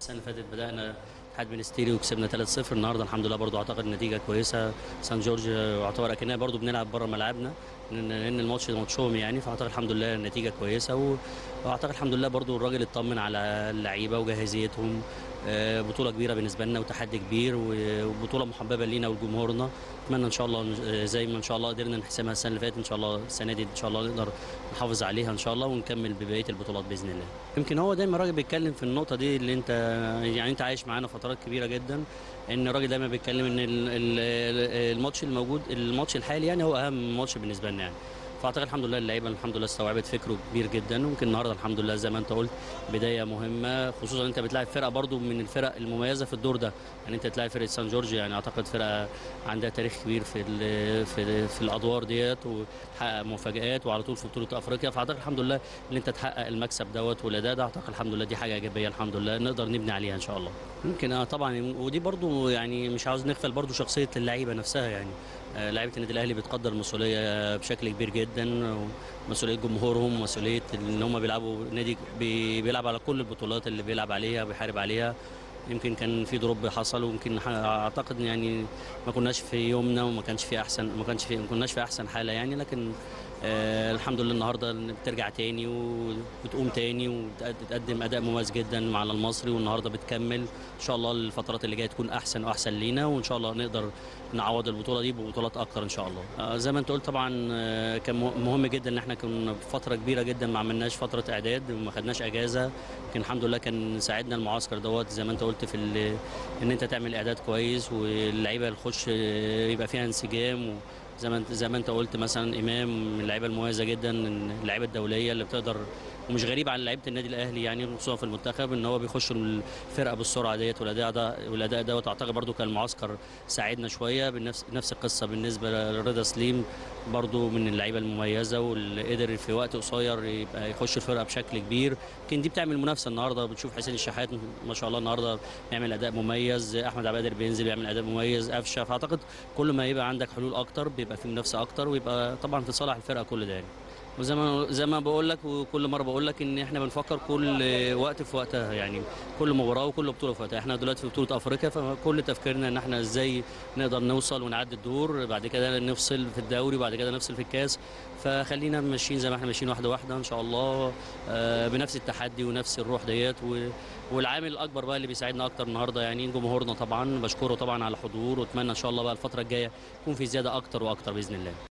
السنه اللي فاتت بدانا اتحاد منستيري وكسبنا 3-0 النهارده الحمد لله برضو اعتقد النتيجه كويسه سان جورج يعتبر اكننا برضو بنلعب بره ملعبنا لان لأن الماتش ماتشهم يعني فاعتقد الحمد لله النتيجه كويسه و- واعتقد الحمد لله برضو الراجل اطمن على اللعيبه وجاهزيتهم آه، بطوله كبيره بالنسبه لنا وتحدي كبير و- وبطوله محببه لينا ولجمهورنا اتمنى ان شاء الله آه، زي ما ان شاء الله قدرنا نحسمها السنه اللي فاتت ان شاء الله السنه دي ان شاء الله نقدر نحافظ عليها ان شاء الله ونكمل ببقيه البطولات باذن الله يمكن هو دايما الراجل بيتكلم في النقطه دي اللي انت يعني انت عايش معانا فترات كبيره جدا ان الراجل دايما بيتكلم ان ال- ال- الماتش الموجود الماتش الحالي يعني هو اهم ماتش بالنسبه لنا يعني فاعتقد الحمد لله اللعيبه الحمد لله استوعبت فكره كبير جدا ويمكن النهارده الحمد لله زي ما انت قلت بدايه مهمه خصوصا انت بتلاعب فرقه برضو من الفرق المميزه في الدور ده يعني انت تلاعب فرقه سان جورج يعني اعتقد فرقه عندها تاريخ كبير في ال في, في الادوار ديت وتحقق مفاجات وعلى طول في بطوله افريقيا فاعتقد الحمد لله ان انت تحقق المكسب دوت والاداء ده اعتقد الحمد لله دي حاجه ايجابيه الحمد لله نقدر نبني عليها ان شاء الله يمكن اه طبعا ودي برضو يعني مش عاوز نغفل برضو شخصيه اللعيبه نفسها يعني آه، لعيبه النادي الاهلي بتقدر المسؤوليه بشكل كبير جدا ومسؤوليه جمهورهم ومسؤوليه ان هم بيلعبوا نادي بي- بيلعب على كل البطولات اللي بيلعب عليها بيحارب عليها يمكن كان في دروب حصل ويمكن ح- اعتقد يعني ما كناش في يومنا وما كانش في احسن ما كانش في ما كناش في احسن حاله يعني لكن آه الحمد لله النهارده بترجع تاني وبتقوم تاني وتقدم اداء مميز جدا مع المصري والنهارده بتكمل ان شاء الله الفترات اللي جايه تكون احسن واحسن لينا وان شاء الله نقدر نعوض البطوله دي ببطولات اكتر ان شاء الله آه زي ما انت قلت طبعا آه كان مه- مهم جدا ان احنا كنا فتره كبيره جدا ما عملناش فتره اعداد وما خدناش اجازه لكن الحمد لله كان ساعدنا المعسكر دوت زي ما انت قلت في ال- ان انت تعمل اعداد كويس واللعيبه تخش آه، يبقى فيها انسجام و زي ما انت زي ما انت قلت مثلا امام من اللعيبه المميزه جدا اللعيبه الدوليه اللي بتقدر ومش غريب على لعيبه النادي الاهلي يعني خصوصا في المنتخب ان هو بيخش الفرقه بالسرعه ديت والاداء ده والاداء دوت اعتقد برضو كان المعسكر ساعدنا شويه بنفس نفس القصه بالنسبه لرضا سليم برضو من اللعيبه المميزه واللي قدر في وقت قصير يبقى يخش الفرقه بشكل كبير يمكن دي بتعمل منافسه النهارده بتشوف حسين الشحات ما شاء الله النهارده بيعمل اداء مميز احمد عبد القادر بينزل يعمل اداء مميز قفشه فاعتقد كل ما يبقى عندك حلول اكتر بيبقى في منافسه اكتر ويبقى طبعا في صالح الفرقه كل ده يعني وزي ما زي ما بقول لك وكل مره بقول لك ان احنا بنفكر كل وقت في وقتها يعني كل مباراه وكل بطوله في وقتها احنا دلوقتي في بطوله افريقيا فكل تفكيرنا ان احنا ازاي نقدر نوصل ونعدي الدور بعد كده نفصل في الدوري وبعد كده نفصل في الكاس فخلينا ماشيين زي ما احنا ماشيين واحده واحده ان شاء الله آه، بنفس التحدي ونفس الروح ديت و- والعامل الاكبر بقى اللي بيساعدنا اكتر النهارده يعني جمهورنا طبعا بشكره طبعا على الحضور واتمنى ان شاء الله بقى الفتره الجايه يكون في زياده اكتر واكتر باذن الله